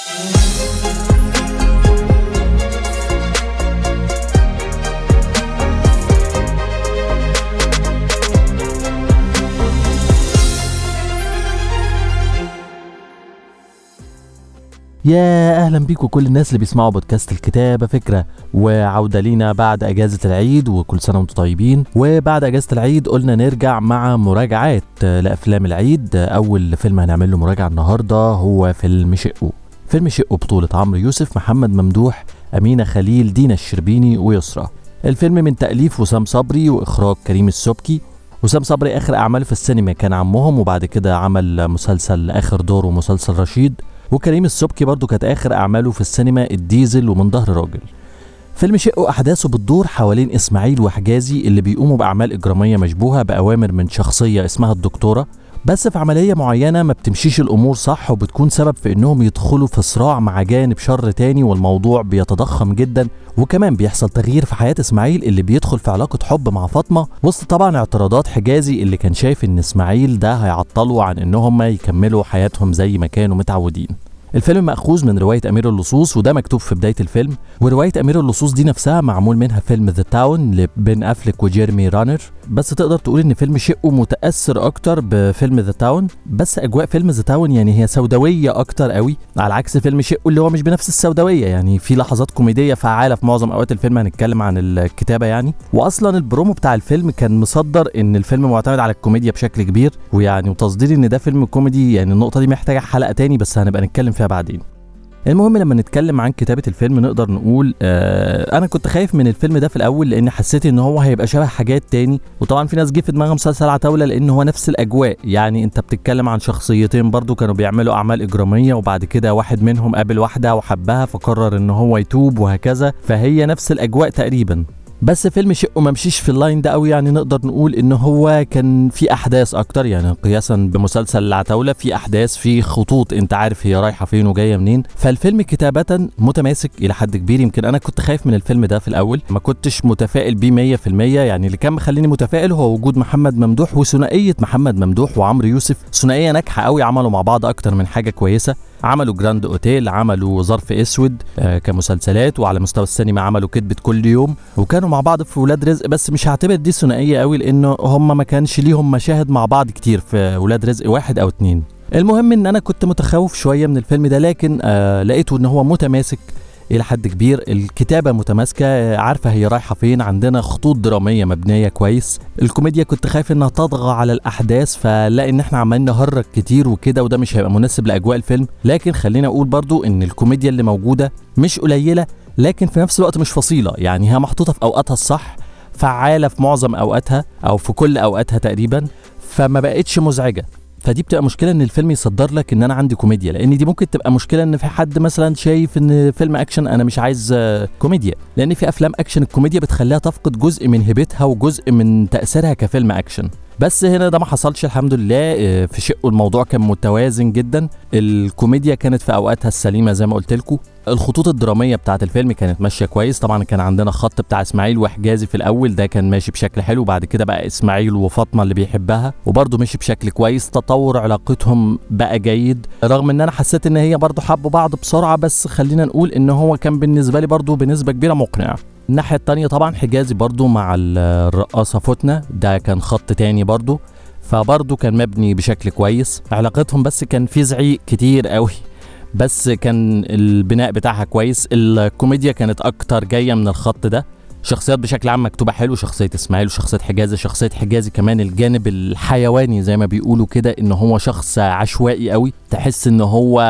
يا اهلا بيكم كل الناس اللي بيسمعوا بودكاست الكتابه فكره وعوده لينا بعد اجازه العيد وكل سنه وانتم طيبين وبعد اجازه العيد قلنا نرجع مع مراجعات لافلام العيد اول فيلم هنعمل له مراجعه النهارده هو فيلم شقه فيلم شقه بطوله عمرو يوسف محمد ممدوح امينه خليل دينا الشربيني ويسرى الفيلم من تاليف وسام صبري واخراج كريم السبكي وسام صبري اخر اعماله في السينما كان عمهم وبعد كده عمل مسلسل اخر دور ومسلسل رشيد وكريم السبكي برضو كانت آخر أعماله في السينما الديزل ومن ظهر راجل فيلم شقه أحداثه بتدور حوالين إسماعيل وحجازي اللي بيقوموا بأعمال إجرامية مشبوهة بأوامر من شخصية اسمها الدكتورة بس في عملية معينة ما بتمشيش الأمور صح وبتكون سبب في إنهم يدخلوا في صراع مع جانب شر تاني والموضوع بيتضخم جدا وكمان بيحصل تغيير في حياة إسماعيل اللي بيدخل في علاقة حب مع فاطمة وسط طبعا اعتراضات حجازي اللي كان شايف إن إسماعيل ده هيعطلوا عن إنهم يكملوا حياتهم زي ما كانوا متعودين الفيلم مأخوذ من رواية أمير اللصوص وده مكتوب في بداية الفيلم ورواية أمير اللصوص دي نفسها معمول منها فيلم ذا تاون لبين أفليك وجيرمي رانر بس تقدر تقول إن فيلم شقه متأثر أكتر بفيلم ذا تاون بس أجواء فيلم ذا تاون يعني هي سوداوية أكتر قوي على عكس فيلم شقه اللي هو مش بنفس السوداوية يعني في لحظات كوميدية فعالة في معظم أوقات الفيلم هنتكلم عن الكتابة يعني وأصلا البرومو بتاع الفيلم كان مصدر إن الفيلم معتمد على الكوميديا بشكل كبير ويعني وتصدير إن ده فيلم كوميدي يعني النقطة دي محتاجة حلقة تاني بس هنبقى نتكلم فيها بعدين المهم لما نتكلم عن كتابة الفيلم نقدر نقول آه أنا كنت خايف من الفيلم ده في الأول لأن حسيت إن هو هيبقى شبه حاجات تاني وطبعا في ناس جه في دماغها مسلسل عتاولة لأن هو نفس الأجواء يعني أنت بتتكلم عن شخصيتين برضو كانوا بيعملوا أعمال إجرامية وبعد كده واحد منهم قابل واحدة وحبها فقرر إن هو يتوب وهكذا فهي نفس الأجواء تقريبا بس فيلم شقه ما مشيش في اللاين ده قوي يعني نقدر نقول ان هو كان في احداث اكتر يعني قياسا بمسلسل العتاوله في احداث في خطوط انت عارف هي رايحه فين وجايه منين فالفيلم كتابه متماسك الى حد كبير يمكن انا كنت خايف من الفيلم ده في الاول ما كنتش متفائل بيه 100% يعني اللي كان مخليني متفائل هو وجود محمد ممدوح وثنائيه محمد ممدوح وعمرو يوسف ثنائيه ناجحه قوي عملوا مع بعض اكتر من حاجه كويسه عملوا جراند اوتيل عملوا ظرف اسود آه كمسلسلات وعلى مستوى السينما عملوا كدبة كل يوم وكانوا مع بعض في ولاد رزق بس مش هعتبر دي ثنائيه قوي لانه هم ما كانش ليهم مشاهد مع بعض كتير في ولاد رزق واحد او اتنين المهم ان انا كنت متخوف شويه من الفيلم ده لكن آه لقيته ان هو متماسك الى حد كبير الكتابه متماسكه عارفه هي رايحه فين عندنا خطوط دراميه مبنيه كويس الكوميديا كنت خايف انها تطغى على الاحداث فلاقي ان احنا عمالين نهرج كتير وكده وده مش هيبقى مناسب لاجواء الفيلم لكن خلينا اقول برضو ان الكوميديا اللي موجوده مش قليله لكن في نفس الوقت مش فصيله يعني هي محطوطه في اوقاتها الصح فعاله في معظم اوقاتها او في كل اوقاتها تقريبا فما بقتش مزعجه فدي بتبقى مشكله ان الفيلم يصدر لك ان انا عندي كوميديا لان دي ممكن تبقى مشكله ان في حد مثلا شايف ان فيلم اكشن انا مش عايز كوميديا لان في افلام اكشن الكوميديا بتخليها تفقد جزء من هيبتها وجزء من تاثيرها كفيلم اكشن بس هنا ده ما حصلش الحمد لله في شقه الموضوع كان متوازن جدا الكوميديا كانت في اوقاتها السليمه زي ما قلت لكم الخطوط الدراميه بتاعت الفيلم كانت ماشيه كويس طبعا كان عندنا خط بتاع اسماعيل وحجازي في الاول ده كان ماشي بشكل حلو بعد كده بقى اسماعيل وفاطمه اللي بيحبها وبرده مشي بشكل كويس تطور علاقتهم بقى جيد رغم ان انا حسيت ان هي برده حبوا بعض بسرعه بس خلينا نقول ان هو كان بالنسبه لي برده بنسبه كبيره مقنع الناحية التانية طبعا حجازي برضو مع الرقاصة فتنة ده كان خط تاني برضو فبرضو كان مبني بشكل كويس علاقتهم بس كان في زعيق كتير قوي بس كان البناء بتاعها كويس الكوميديا كانت اكتر جاية من الخط ده شخصيات بشكل عام مكتوبة حلو شخصية اسماعيل وشخصية حجازي شخصية حجازي كمان الجانب الحيواني زي ما بيقولوا كده ان هو شخص عشوائي قوي تحس ان هو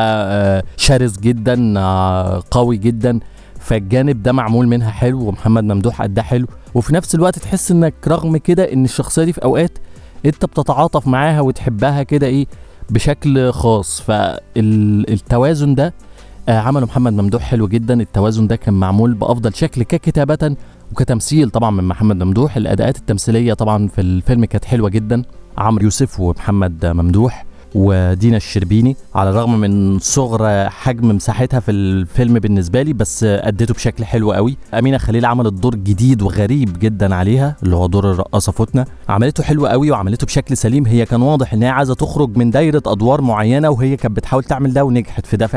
شرس جدا قوي جدا فالجانب ده معمول منها حلو ومحمد ممدوح قد حلو وفي نفس الوقت تحس انك رغم كده ان الشخصيه دي في اوقات انت بتتعاطف معاها وتحبها كده ايه بشكل خاص فالتوازن ده آه عمله محمد ممدوح حلو جدا التوازن ده كان معمول بافضل شكل ككتابه وكتمثيل طبعا من محمد ممدوح الاداءات التمثيليه طبعا في الفيلم كانت حلوه جدا عمرو يوسف ومحمد ممدوح ودينا الشربيني على الرغم من صغر حجم مساحتها في الفيلم بالنسبه لي بس اديته بشكل حلو قوي امينه خليل عملت دور جديد وغريب جدا عليها اللي هو دور الرقاصه فتنه عملته حلو قوي وعملته بشكل سليم هي كان واضح ان هي عايزه تخرج من دايره ادوار معينه وهي كانت بتحاول تعمل ده ونجحت في ده فعلا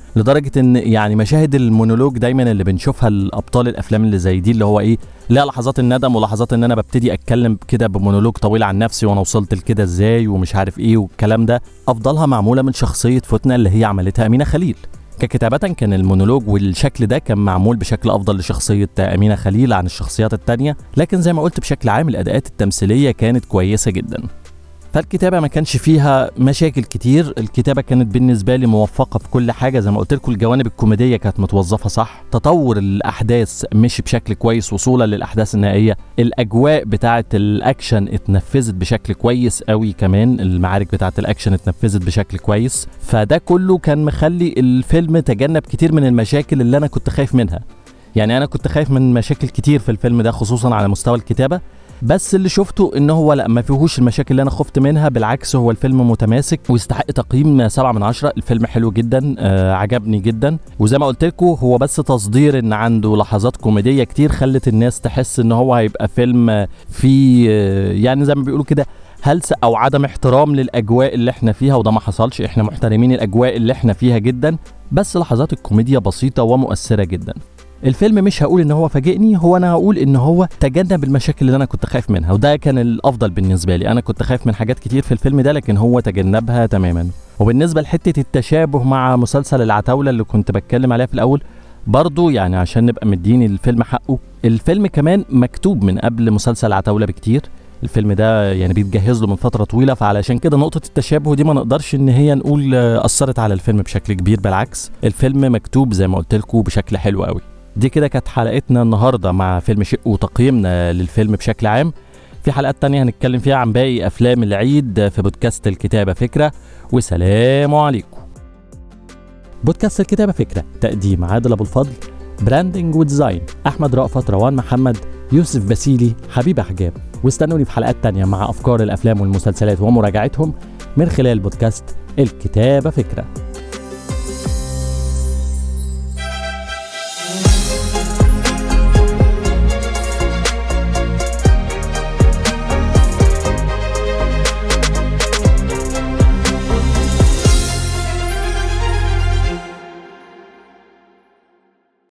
لدرجه ان يعني مشاهد المونولوج دايما اللي بنشوفها الابطال الافلام اللي زي دي اللي هو ايه ليها لحظات الندم ولحظات ان انا ببتدي اتكلم كده بمونولوج طويل عن نفسي وانا وصلت لكده ازاي ومش عارف ايه والكلام ده افضلها معموله من شخصيه فتنه اللي هي عملتها امينه خليل ككتابة كان المونولوج والشكل ده كان معمول بشكل أفضل لشخصية أمينة خليل عن الشخصيات التانية لكن زي ما قلت بشكل عام الأداءات التمثيلية كانت كويسة جدا فالكتابة ما كانش فيها مشاكل كتير الكتابة كانت بالنسبة لي موفقة في كل حاجة زي ما قلت لكم الجوانب الكوميدية كانت متوظفة صح تطور الأحداث مشي بشكل كويس وصولا للأحداث النهائية الأجواء بتاعة الأكشن اتنفذت بشكل كويس قوي كمان المعارك بتاعة الأكشن اتنفذت بشكل كويس فده كله كان مخلي الفيلم تجنب كتير من المشاكل اللي أنا كنت خايف منها يعني أنا كنت خايف من مشاكل كتير في الفيلم ده خصوصا على مستوى الكتابة بس اللي شفته ان هو لا ما فيهوش المشاكل اللي انا خفت منها بالعكس هو الفيلم متماسك ويستحق تقييم 7 من 10 الفيلم حلو جدا آه عجبني جدا وزي ما قلت لكم هو بس تصدير ان عنده لحظات كوميديه كتير خلت الناس تحس ان هو هيبقى فيلم فيه آه يعني زي ما بيقولوا كده هلس او عدم احترام للاجواء اللي احنا فيها وده ما حصلش احنا محترمين الاجواء اللي احنا فيها جدا بس لحظات الكوميديا بسيطه ومؤثره جدا الفيلم مش هقول ان هو فاجئني هو انا هقول ان هو تجنب المشاكل اللي انا كنت خايف منها وده كان الافضل بالنسبه لي انا كنت خايف من حاجات كتير في الفيلم ده لكن هو تجنبها تماما وبالنسبه لحته التشابه مع مسلسل العتاوله اللي كنت بتكلم عليها في الاول برضو يعني عشان نبقى مديني الفيلم حقه الفيلم كمان مكتوب من قبل مسلسل العتاوله بكتير الفيلم ده يعني بيتجهز له من فتره طويله فعلشان كده نقطه التشابه دي ما نقدرش ان هي نقول اثرت على الفيلم بشكل كبير بالعكس الفيلم مكتوب زي ما قلت لكم بشكل حلو قوي دي كده كانت حلقتنا النهارده مع فيلم شق وتقييمنا للفيلم بشكل عام في حلقات تانية هنتكلم فيها عن باقي أفلام العيد في بودكاست الكتابة فكرة وسلام عليكم بودكاست الكتابة فكرة تقديم عادل أبو الفضل براندنج وديزاين أحمد رأفت روان محمد يوسف باسيلي حبيب أحجاب واستنوني في حلقات تانية مع أفكار الأفلام والمسلسلات ومراجعتهم من خلال بودكاست الكتابة فكرة